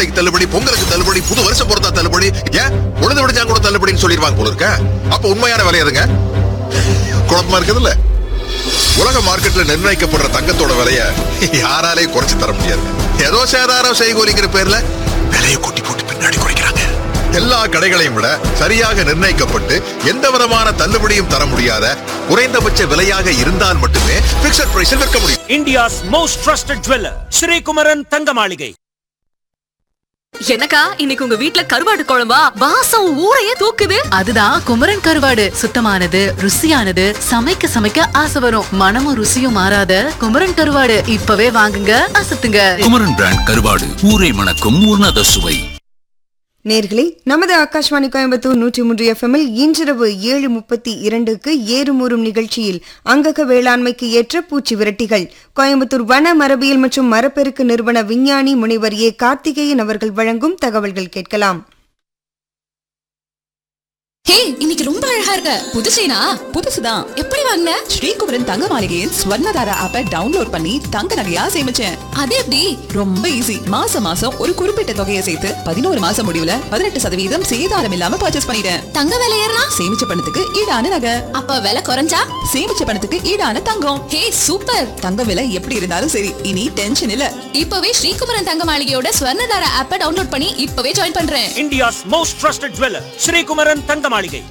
தீபாவளிக்கு தள்ளுபடி பொங்கலுக்கு தள்ளுபடி புது வருஷம் பொறுத்தா தள்ளுபடி ஏன் உழுது விடுச்சா கூட தள்ளுபடின்னு சொல்லிடுவாங்க போல இருக்க அப்ப உண்மையான விலை எதுங்க குழப்பமா இருக்குதுல்ல உலக மார்க்கெட்ல நிர்ணயிக்கப்படுற தங்கத்தோட விலைய யாராலையும் குறைச்சு தர முடியாது ஏதோ சேதாரம் செய்கூலிங்கிற பேர்ல விலையை கொட்டி போட்டு பின்னாடி குறைக்கிறாங்க எல்லா கடைகளையும் விட சரியாக நிர்ணயிக்கப்பட்டு எந்த விதமான தள்ளுபடியும் தர முடியாத குறைந்தபட்ச விலையாக இருந்தால் மட்டுமே பிக்சட் பிரைஸில் விற்க முடியும் India's most trusted jeweler, Sri Kumaran Thangamaligai. என்னக்கா இன்னைக்கு உங்க வீட்ல கருவாடு குழம்பா வாசம் ஊரையே தூக்குது அதுதான் குமரன் கருவாடு சுத்தமானது ருசியானது சமைக்க சமைக்க ஆசை வரும் மனமும் ருசியும் மாறாத குமரன் கருவாடு இப்பவே வாங்குங்க அசத்துங்க குமரன் பிராண்ட் கருவாடு ஊரை மணக்கும் உன்னத சுவை நேர்களே நமது ஆகாஷ்வாணி கோயம்புத்தூர் நூற்றி மூன்று எஃப்எம்மில் இன்றிரவு ஏழு முப்பத்தி இரண்டுக்கு ஏறுமூறும் நிகழ்ச்சியில் அங்கக வேளாண்மைக்கு ஏற்ற பூச்சி விரட்டிகள் கோயம்புத்தூர் வன மரபியல் மற்றும் மரப்பெருக்கு நிறுவன விஞ்ஞானி முனைவர் ஏ கார்த்திகேயன் அவர்கள் வழங்கும் தகவல்கள் கேட்கலாம் ஹே இன்னைக்கு ரொம்ப அழகா இருக்க புது செயினா புதுசுதான் எப்படி வாங்கின ஸ்ரீகுமரன் தங்க மாளிகையின் ஸ்வர்ணதாரா ஆப்பை டவுன்லோட் பண்ணி தங்க நகையா சேமிச்சேன் அது எப்படி ரொம்ப ஈஸி மாசம் மாசம் ஒரு குறிப்பிட்ட தொகையை சேர்த்து பதினோரு மாசம் முடிவுல பதினெட்டு சதவீதம் சேதாரம் இல்லாம பர்ச்சேஸ் பண்ணிட்டேன் தங்க விலை ஏறினா சேமிச்ச பணத்துக்கு ஈடான நகை அப்ப விலை குறைஞ்சா சேமிச்ச பணத்துக்கு ஈடான தங்கம் ஹே சூப்பர் தங்க விலை எப்படி இருந்தாலும் சரி இனி டென்ஷன் இல்ல இப்பவே ஸ்ரீகுமரன் தங்க மாளிகையோட ஸ்வர்ணதார ஆப்பை டவுன்லோட் பண்ணி இப்பவே ஜாயின் பண்றேன் India's most trusted jeweler, Sri Kumaran Thangamaligai.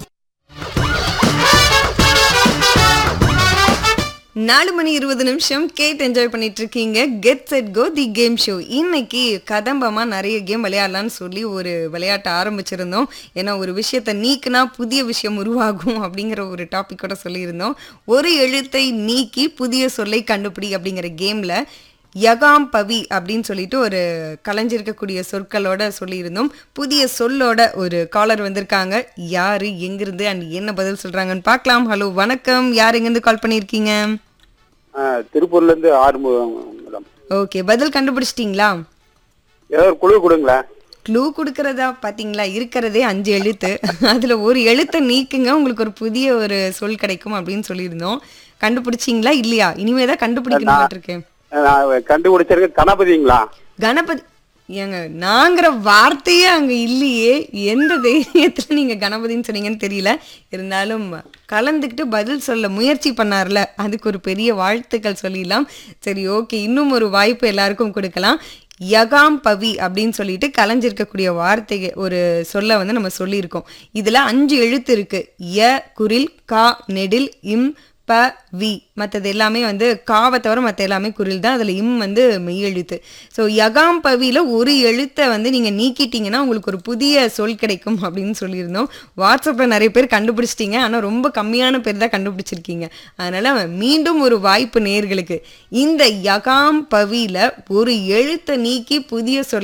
நாலு மணி இருபது நிமிஷம் கேட் என்ஜாய் பண்ணிட்டு இருக்கீங்க get set go the game show இன்னைக்கு கதம்பமா நிறைய கேம் விளையாடலாம்னு சொல்லி ஒரு விளையாட்ட ஆரம்பிச்சிருந்தோம் ஏன்னா ஒரு விஷயத்தை நீக்குனா புதிய விஷயம் உருவாகும் அப்படிங்கிற ஒரு டாபிக்கோட சொல்லியிருந்தோம் ஒரு எழுத்தை நீக்கி புதிய சொல்லை கண்டுபிடி அப்படிங்கிற கேம்ல யகாம் பவி அப்படின்னு சொல்லிட்டு ஒரு கலைஞ்சிருக்கக்கூடிய சொற்களோட சொல்லியிருந்தோம் புதிய சொல்லோட ஒரு காலர் வந்திருக்காங்க யாரு எங்கிருந்து அண்ட் என்ன பதில் சொல்றாங்கன்னு பார்க்கலாம் ஹலோ வணக்கம் யார் எங்கிருந்து கால் பண்ணியிருக்கீங்க ஆ, திருப்பூர்ல இருந்து ஆறுமுகம் மேடம் ஓகே பதில் கண்டுபிடிச்சிட்டிங்களா ஏதோ ஒரு குழு கொடுங்களேன் க்ளூ கொடுக்கறதா பாத்தீங்களா இருக்கிறதே அஞ்சு எழுத்து அதுல ஒரு எழுத்தை நீக்குங்க உங்களுக்கு ஒரு புதிய ஒரு சொல் கிடைக்கும் அப்படின்னு சொல்லியிருந்தோம் கண்டுபிடிச்சிங்களா இல்லையா இனிமே தான் கண்டுபிடிக்கணும் இருக்கேன் நான் கண்டுபிடிச்சிருக்க கணபதிங்களா கணபதி ஏங்க நாங்கிற வார்த்தையே அங்க இல்லையே எந்த தைரியத்துல நீங்க கணபதின்னு சொன்னீங்கன்னு தெரியல இருந்தாலும் கலந்துக்கிட்டு பதில் சொல்ல முயற்சி பண்ணார்ல அதுக்கு ஒரு பெரிய வாழ்த்துக்கள் சொல்லிடலாம் சரி ஓகே இன்னும் ஒரு வாய்ப்பு எல்லாருக்கும் கொடுக்கலாம் யகாம் பவி அப்படின்னு சொல்லிட்டு கலைஞ்சிருக்கக்கூடிய வார்த்தை ஒரு சொல்ல வந்து நம்ம சொல்லியிருக்கோம் இதுல அஞ்சு எழுத்து இருக்கு ய குரில் கா நெடில் இம் ப வி மற்றது எல்லாமே வந்து காவை தவிர மற்ற எல்லாமே குரில் தான் அதில் இம் வந்து மெய் எழுத்து ஸோ யகாம் பவியில் ஒரு எழுத்தை வந்து நீங்கள் நீக்கிட்டீங்கன்னா உங்களுக்கு ஒரு புதிய சொல் கிடைக்கும் அப்படின்னு சொல்லியிருந்தோம் வாட்ஸ்அப்பில் நிறைய பேர் கண்டுபிடிச்சிட்டீங்க ஆனால் ரொம்ப கம்மியான பேர் தான் கண்டுபிடிச்சிருக்கீங்க அதனால் மீண்டும் ஒரு வாய்ப்பு நேர்களுக்கு இந்த யகாம் பவியில் ஒரு எழுத்தை நீக்கி புதிய சொல்